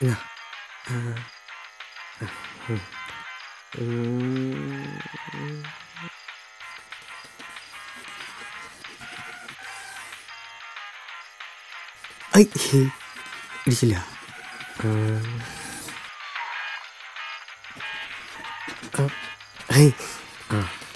I ഇടിച്ചില്ല I ആ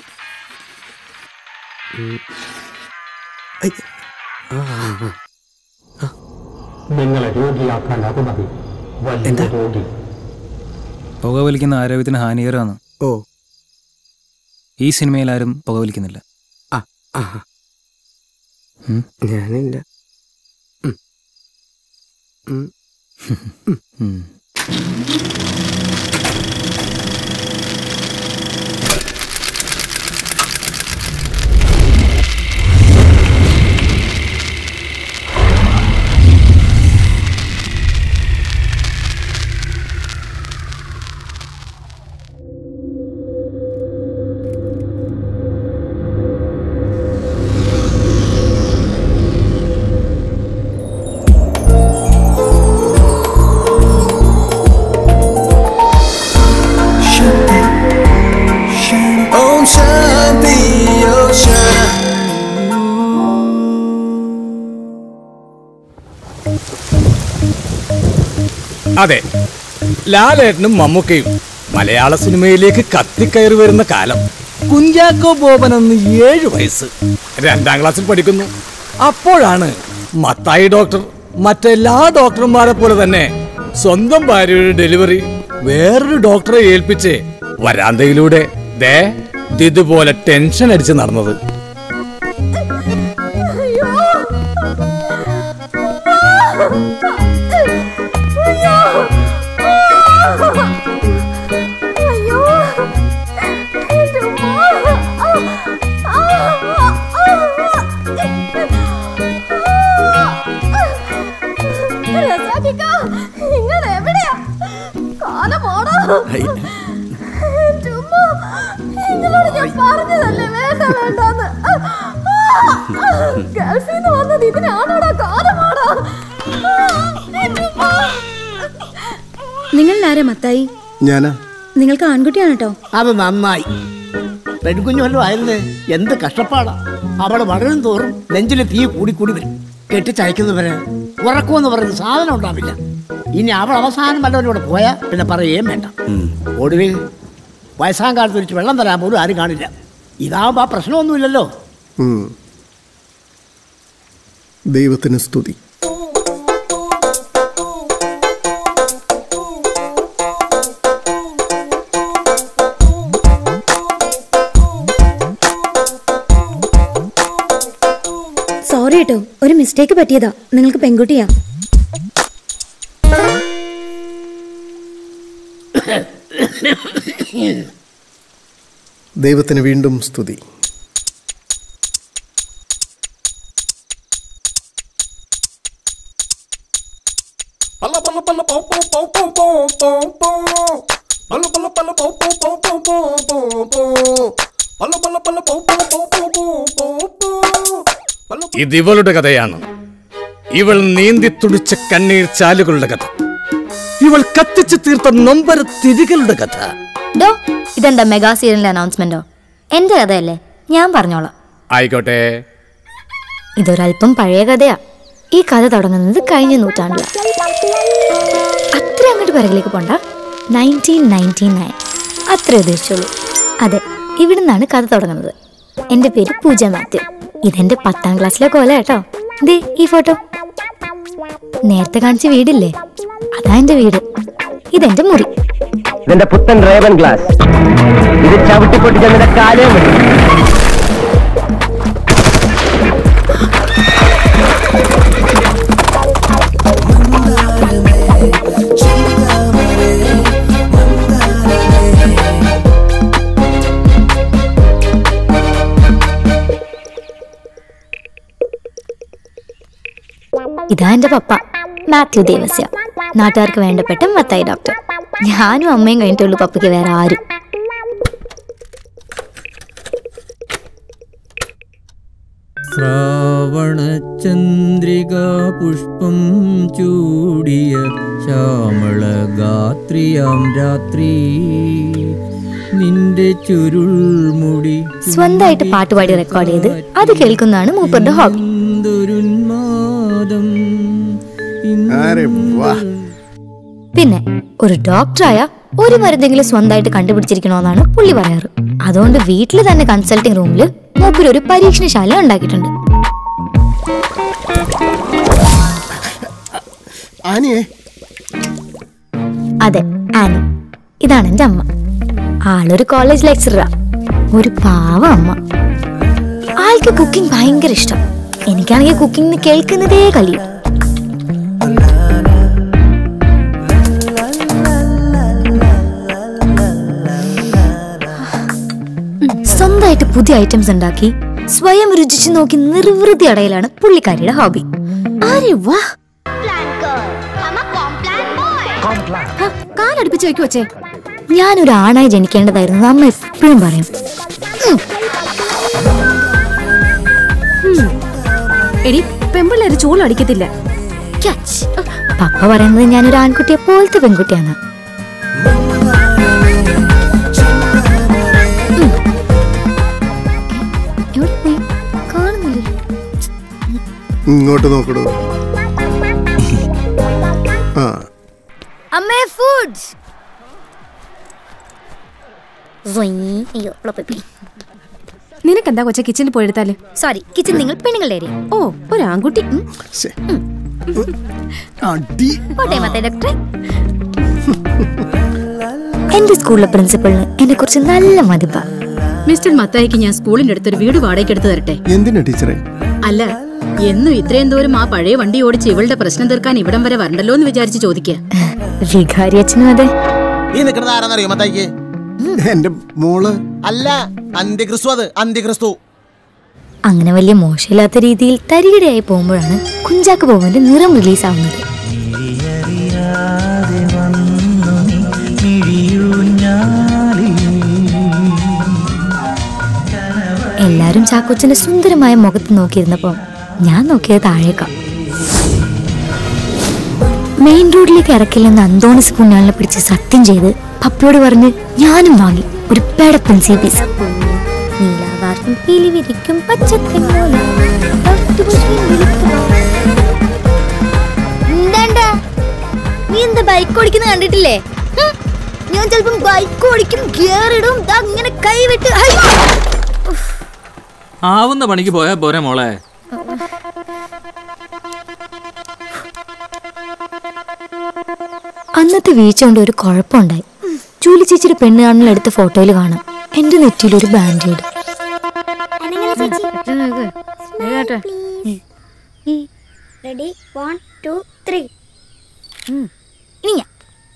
ഉം. I ആ ആ, ആ നിങ്ങളെ രോഗിയാക്കാൻ അത് മതി വലിയ എന്താ? രോഗി പുകവലിക്കുന്ന ആരോഗ്യത്തിന് ഹാനികരമാണ് ഓ ഈ സിനിമയിൽ ആരും പുകവലിക്കുന്നില്ല ആ ആ ഉം. ഞാനില്ല ഉം. ഉം. ഉം. Om Shanti Om അതെ ലാലേട്ടനും മമ്മൂക്കയും മലയാള സിനിമയിലേക്ക് കത്തിക്കയറി വരുന്ന കാലം കുഞ്ചാക്കോ ബോബൻ എന്ന് ഏഴ് വയസ്സ് രണ്ടാം ക്ലാസ്സിൽ പഠിക്കുന്നു അപ്പോഴാണ് മത്തായി ഡോക്ടർ മറ്റെല്ലാ ഡോക്ടർമാരെ പോലെ തന്നെ സ്വന്തം ഭാര്യയുടെ ഡെലിവറി വേറൊരു ഡോക്ടറെ ഏൽപ്പിച്ച് വരാന്തയിലൂടെ ദേ ഇതുപോലെ ടെൻഷൻ അടിച്ച് നടന്നത് നിങ്ങൾ എവിടെയാ കാലമാണോ ചുമ്മാ നിങ്ങളോട് ഞാൻ പറഞ്ഞതല്ലേ വേണ്ട വേണ്ടെന്ന് ഗൾഫിൽ നിന്ന് വന്നത് ഇതിനാണോടാ കാലമാണോ നിങ്ങൾ ആരാ മത്തായി ഞാനാ നിങ്ങൾക്ക് ആൺകുട്ടിയാണ് കേട്ടോ അത് നന്നായി പെൺകുഞ്ഞു വല്ലതും ആയിരുന്നേ എന്ത് കഷ്ടപ്പാടാ അവൾ വളരും തോറും നെഞ്ചിൽ തീ കൂടി കൂടി വരും കെട്ടിച്ചയക്കുന്നവര് ഉറക്കമെന്ന് പറയുന്ന സാധനം ഉണ്ടാവില്ല ഇനി അവൾ അവസാനം വല്ലവരോട് പോയാ പിന്നെ പറയുകയും വേണ്ട ഒടുവിൽ വയസ്സാം കാലത്ത് ഒരിച്ച് വെള്ളം തരാൻ പോലും ആരും കാണില്ല ഇതാവുമ്പോ ആ പ്രശ്നമൊന്നുമില്ലല്ലോ ഉം. ദൈവത്തിന് സ്തുതി സോറി കേട്ടോ ഒരു മിസ്റ്റേക്ക് പറ്റിയതാ നിങ്ങൾക്ക് പെൺകുട്ടിയാ ദൈവത്തിന് വീണ്ടും സ്തുതി ഇത് ഇവളുടെ കഥയാണ് ഇവൾ നീന്തി തുടിച്ച കണ്ണീർ ചാലുകളുടെ കഥ ഇവൾ കത്തിച്ചു തീർത്ത നൊമ്പര തിരികളുടെ കഥ ഡോ ഇതെന്താ മെഗാ സീരിയലിന്റെ അനൗൺസ്മെന്റോ എന്റെ കഥയല്ലേ ഞാൻ പറഞ്ഞോളാം ആയിക്കോട്ടെ ഇതൊരല്പം പഴയ കഥയാ ഈ കഥ തുടങ്ങുന്നത് കഴിഞ്ഞ നൂറ്റാണ്ടില അത്ര അങ്ങോട്ട് പിറകിലേക്ക് പോണ്ട നയൻറ്റീൻ നയൻറ്റി നയൻ അത്ര ഉദ്ദേശിച്ചുള്ളൂ അതെ ഇവിടുന്നാണ് കഥ തുടങ്ങുന്നത് എൻ്റെ പേര് പൂജ മാത്യു ഇതെന്റെ പത്താം ക്ലാസ്സിലെ കോല കേട്ടോ ദേ ഈ ഫോട്ടോ നേരത്തെ കാണിച്ച വീടില്ലേ അതാ എൻ്റെ വീട് ഇതെന്റെ മുറി ഇതിന്റെ പുത്തൻ റേവൻ ഗ്ലാസ് ഇത് ചവിട്ടി പൊട്ടിച്ച നിന്റെ കാലേ മതി ഇതാ എന്റെ പപ്പ മാത്യു ദേവസ്യ നാട്ടുകാർക്ക് വേണ്ടപ്പെട്ട മത്തായി ഡോക്ടർ ഞാനും അമ്മയും കഴിഞ്ഞിട്ടുള്ളൂ പപ്പയ്ക്ക് വേറെ ആരും ശ്രാവണചന്ദ്രികാ പുഷ്പം ചൂടിയ ശ്യാമള ഗാത്രിയാം രാത്രി നിന്റെ ചുരുൾമുടി സ്വന്തമായിട്ട് പാട്ടുപാടി റെക്കോർഡ് ചെയ്ത് അത് കേൾക്കുന്നതാണ് മൂപ്പറുടെ ഹോബി എന്തൊരുന്മാദം അരെ വാ പിന്നെ ഒരു ഡോക്ടറായ ഒരു മരുന്നെങ്കിലും സ്വന്തമായിട്ട് കണ്ടുപിടിച്ചിരിക്കണമെന്നാണ് പുള്ളി പറയാറ് അതുകൊണ്ട് വീട്ടിൽ തന്നെ കൺസൾട്ടിംഗ് റൂമിൽ മൂപ്പര് ഒരു പരീക്ഷണശാല ഉണ്ടാക്കിയിട്ടുണ്ട് ആനിയെ അതെ ആനി ഇതാണ് എൻ്റെ അമ്മ ആളൊരു കോളേജ് ലെക്ചറാ ഒരു പാവ അമ്മ ആൾക്ക് കുക്കിംഗ് ഭയങ്കര ഇഷ്ടം എനിക്കാണെങ്കിൽ കുക്കിംഗ് കേൾക്കുന്നതേ കളിയും സ്വന്തമായിട്ട് പുതിയ ഐറ്റംസ് ഉണ്ടാക്കി സ്വയം രുചിച്ചു നോക്കി നിർവൃതി അടയലാണ് പുള്ളിക്കാരിയുടെ ഹോബി ആരെ വാ കാലടുപ്പിച്ച് വെക്കു വച്ചേ ഞാനൊരു ആണായി ജനിക്കേണ്ടതായിരുന്നു അമ്മ എപ്പോഴും പറയും ഉം. എടി പെമ്പിള്ളേര് ചൂളടിക്കത്തില്ല ക്യാച്ച്. പപ്പ പറയുന്നത് ഞാനൊരു ആൺകുട്ടിയെ പോലത്തെ പെൺകുട്ടിയാണ് ഉം. എവിടെ പോയി? കാണുന്നില്ലല്ലോ. ഇങ്ങോട്ട് നോക്കടോ ആ അമ്മേ ഫുഡ് നിനക്കെന്താ കൊച്ചെ കിച്ചണിൽ പോയെടുത്താല് സോറി കിച്ചൺ നിങ്ങൾ പെണ്ണുങ്ങളുടെ ഏരിയ ഓ ഒരു ആൺകുട്ടി ഉം. ശ്ശെ. അടി പോട്ടെ മത്തേ ഡോക്ടറെ എന്റെ സ്കൂളിലെ പ്രിൻസിപ്പളിന് എന്നെ കുറിച്ച് നല്ല മതിപ്പാ മിസ്റ്റർ മത്തായിക്ക് ഞാൻ സ്കൂളിന്റെ അടുത്തൊരു വീട് വാടകയ്ക്ക് എടുത്തു തരട്ടെ എന്തിനാ ടീച്ചറെ അല്ല എന്നും ഇത്രയും ദൂരം ആ പഴയ വണ്ടി ഓടിച്ച് ഇവളുടെ പ്രശ്നം തീർക്കാൻ ഇവിടം വരെ വരണ്ടല്ലോ എന്ന് വിചാരിച്ച് ചോദിക്കുക വികാരി അച്ഛനും അതെ ഈ നിൽക്കുന്നത് ആരാന്നറിയോ മത്തായിക്ക് എന്റെ മോള് അല്ല അന്ത്യക്രിസ്തു അത് അന്ത്യക്രിസ്തു അങ്ങനെ വലിയ മോശമില്ലാത്ത രീതിയിൽ തരികിടയായി പോകുമ്പോഴാണ് കുഞ്ചാക്ക് ബോബന്റെ നിറം റിലീസ് ആവുന്നത് എല്ലാരും ചാക്കോച്ചന്റെ സുന്ദരമായ മുഖത്ത് നോക്കിയിരുന്നപ്പോ ഞാൻ നോക്കിയത് താഴേക്കാം മെയിൻ റോഡിലേക്ക് ഇറക്കില്ലെന്ന് അന്തോണിസ് കുഞ്ഞാളിനെ പിടിച്ച് സത്യം ചെയ്ത് പപ്പയോട് പറഞ്ഞ് ഞാനും വാങ്ങി ഒരു പേടപ്പൻ സി പീസ് നീലാകാശം പീലി വിരിക്കും പച്ചത്തെങ്ങോല എന്താണ്ടാ നീ എന്താ ബൈക്ക് ഓടിക്കുന്ന കണ്ടിട്ടില്ലേ ഹും? ഞാൻ ചിലപ്പം ബൈക്ക് ഓടിക്കും ഗിയർ ഇടും ദാ ഇങ്ങനെ കൈവിട്ട് അയ്യോ! ആവുന്ന പണിക്ക് പോയാ പോരെ മോളെ അന്നത്തെ വീഴ്ച കൊണ്ട് ഒരു കുഴപ്പമുണ്ടായി ജൂലി ചേച്ചിയുടെ പെണ്ണ് കാണൽ എടുത്ത ഫോട്ടോയിൽ കാണാം എന്റെ നെറ്റിയിൽ ഒരു band aid ready one two three ഇനി ഞാൻ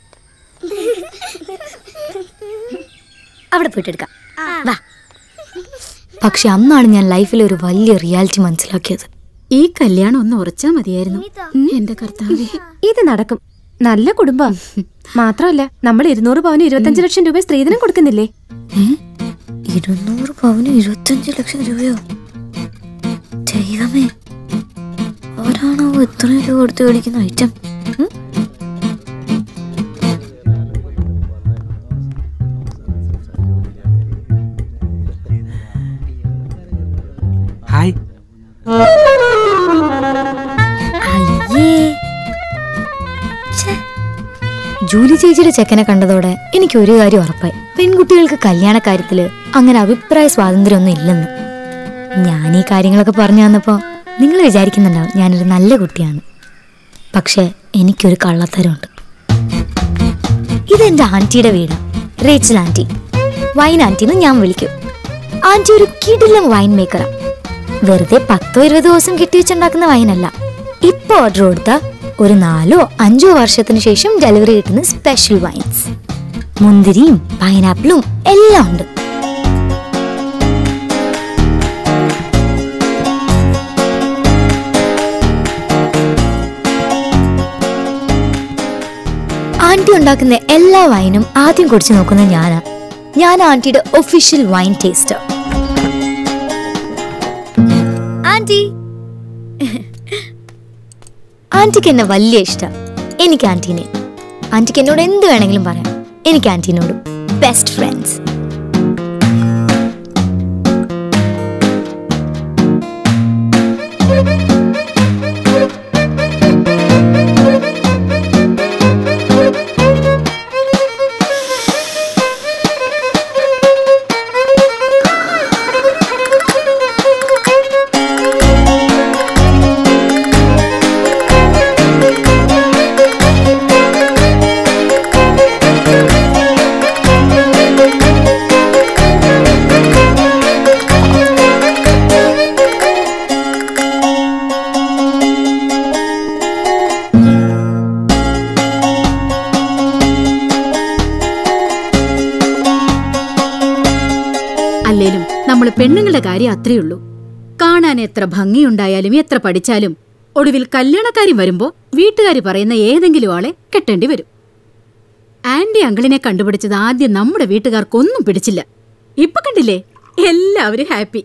അവിടെ പോയിട്ട് എടുക്കാം വാ പക്ഷെ അന്നാണ് ഞാൻ ലൈഫിലെ ഒരു വലിയ റിയാലിറ്റി മനസ്സിലാക്കിയത് ഈ കല്യാണം ഒന്ന് ഉറച്ചാ മതിയായിരുന്നു എന്റെ കർത്താവേ ഇത് നടക്കും നല്ല കുടുംബം മാത്രമല്ല നമ്മൾ ഇരുന്നൂറ് പവന് ഇരുപത്തഞ്ച് ലക്ഷം രൂപ സ്ത്രീധനം കൊടുക്കുന്നില്ലേ ഇരുന്നൂറ് പവന് ഇരുപത്തഞ്ച് ലക്ഷം രൂപയോ ദൈവമേ ആരാണോ ഇത്രയും രൂപ കൊടുത്ത് മേടിക്കുന്ന ഐറ്റം ഹായ് അയ്യേ ഛെ. ജൂലി ചേച്ചിയുടെ ചെക്കനെ കണ്ടതോടെ എനിക്ക് ഒരു കാര്യം ഉറപ്പായി പെൺകുട്ടികൾക്ക് കല്യാണ കാര്യത്തില് അങ്ങനെ അഭിപ്രായ സ്വാതന്ത്ര്യമൊന്നും ഇല്ലെന്ന് ഞാൻ ഈ കാര്യങ്ങളൊക്കെ പറഞ്ഞു തന്നപ്പോ നിങ്ങൾ വിചാരിക്കുന്നുണ്ടാവും ഞാനൊരു നല്ല കുട്ടിയാണ് പക്ഷെ എനിക്കൊരു കള്ളത്തരമുണ്ട് ഇതെന്റെ ആന്റിയുടെ വീടാ റേച്ചൽ ആന്റി വൈൻ ആന്റി എന്ന് ഞാൻ വിളിക്കും ആന്റി ഒരു കിടിലം വൈൻ മേക്കറാ വെറുതെ പത്തോ ഇരുപതോ ദിവസം കെട്ടിവെച്ചുണ്ടാക്കുന്ന വൈനല്ല ഇപ്പൊ ഓർഡർ കൊടുത്ത ഒരു നാലോ അഞ്ചോ വർഷത്തിന് ശേഷം ഡെലിവറി കിട്ടുന്ന സ്പെഷ്യൽ വൈൻസ് മുന്തിരിയും പൈനാപ്പിളും എല്ലാം ഉണ്ട് ആന്റി ഉണ്ടാക്കുന്ന എല്ലാ വൈനും ആദ്യം കുടിച്ചു നോക്കുന്നത് ഞാനാ ഞാൻ ആന്റിയുടെ ഒഫീഷ്യൽ വൈൻ ടേസ്റ്റർ ആന്റി ആന്റിക്ക് എന്നെ വലിയ ഇഷ്ടം എനിക്ക് ആന്റീനെ ആന്റിക്ക് എന്നോട് എന്ത് വേണമെങ്കിലും പറയാം എനിക്ക് ആന്റിനോടും ബെസ്റ്റ് ഫ്രണ്ട്സ് അല്ലേലും നമ്മൾ പെണ്ണുങ്ങളുടെ കാര്യം അത്രേ ഉള്ളൂ കാണാൻ എത്ര ഭംഗിയുണ്ടായാലും എത്ര പഠിച്ചാലും ഒടുവിൽ കല്യാണക്കാരി വരുമ്പോ വീട്ടുകാരി പറയുന്ന ഏതെങ്കിലും ആളെ കെട്ടേണ്ടി വരും ആന്റി അങ്കിളിനെ കണ്ടുപിടിച്ചത് ആദ്യം നമ്മുടെ വീട്ടുകാർക്കൊന്നും പിടിച്ചില്ല ഇപ്പൊ കണ്ടില്ലേ എല്ലാവരും ഹാപ്പി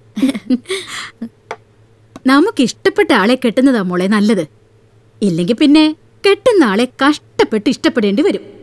നമുക്ക് ഇഷ്ടപ്പെട്ട ആളെ കെട്ടുന്നതാ മോളെ നല്ലത് ഇല്ലെങ്കിൽ പിന്നെ കെട്ടുന്ന ആളെ കഷ്ടപ്പെട്ട് ഇഷ്ടപ്പെടേണ്ടി വരും